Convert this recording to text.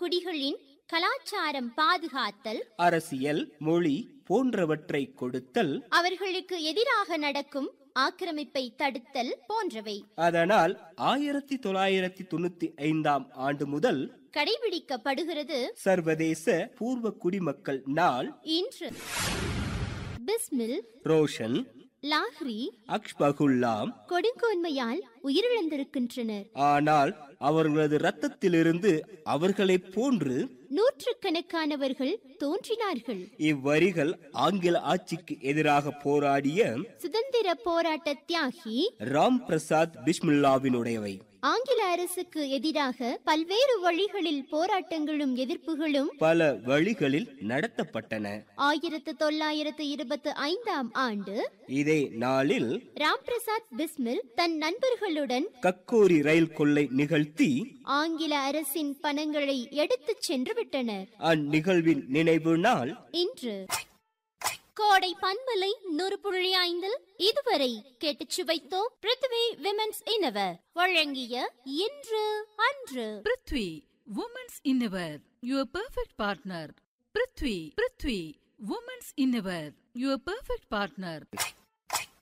குடிகளின் கலாச்சாரம் பாதுகாத்தல் அரசியல் மொழி போன்றவற்றை கொடுத்தல் அவர்களுக்கு எதிராக நடக்கும் ஆக்கிரமிப்பை தடுத்தல் போன்றவை அதனால் ஆயிரத்தி தொள்ளாயிரத்தி தொண்ணூத்தி ஐந்தாம் ஆண்டு முதல் கடைபிடிக்கப்படுகிறது சர்வதேச பூர்வ குடிமக்கள் நாள் இன்று பிஸ்மில் ரோஷன் லாஹ்ரி அக்ஷ்பகுல்லாம் கொடுங்கோன்மையால் உயிரிழந்திருக்கின்றனர் ஆனால் அவர்களது இரத்தத்திலிருந்து அவர்களைப் போன்று நூற்றுக்கணக்கானவர்கள் தோன்றினார்கள் இவ்வரிகள் ஆங்கில ஆட்சிக்கு எதிராக போராடிய சுதந்திர போராட்ட தியாகி ராம் பிரசாத் பிஸ்மில்லாவினுடையவை ஆங்கில அரசுக்கு எதிராக பல்வேறு வழிகளில் போராட்டங்களும் எதிர்ப்புகளும் பல வழிகளில் நடத்தப்பட்டன ஆயிரத்து தொள்ளாயிரத்து இருபத்தி ஐந்தாம் ஆண்டு இதே நாளில் ராம் பிரசாத் பிஸ்மில் தன் நண்பர்களுடன் கக்கோரி ரயில் கொள்ளை நிகழ்த்தி ஆங்கில அரசின் பணங்களை எடுத்துச் சென்று விட்டனர் அந்நிகழ்வின் நினைவு நாள் இன்று கோடை பண்பலை நூறு புள்ளி ஐந்தில் இதுவரை கேட்டுச் சுவைத்தோம் பிருத்வி விமென்ஸ் இனவர் வழங்கிய இன்று அன்று prithvi women's innerwear your perfect partner prithvi prithvi women's innerwear your perfect partner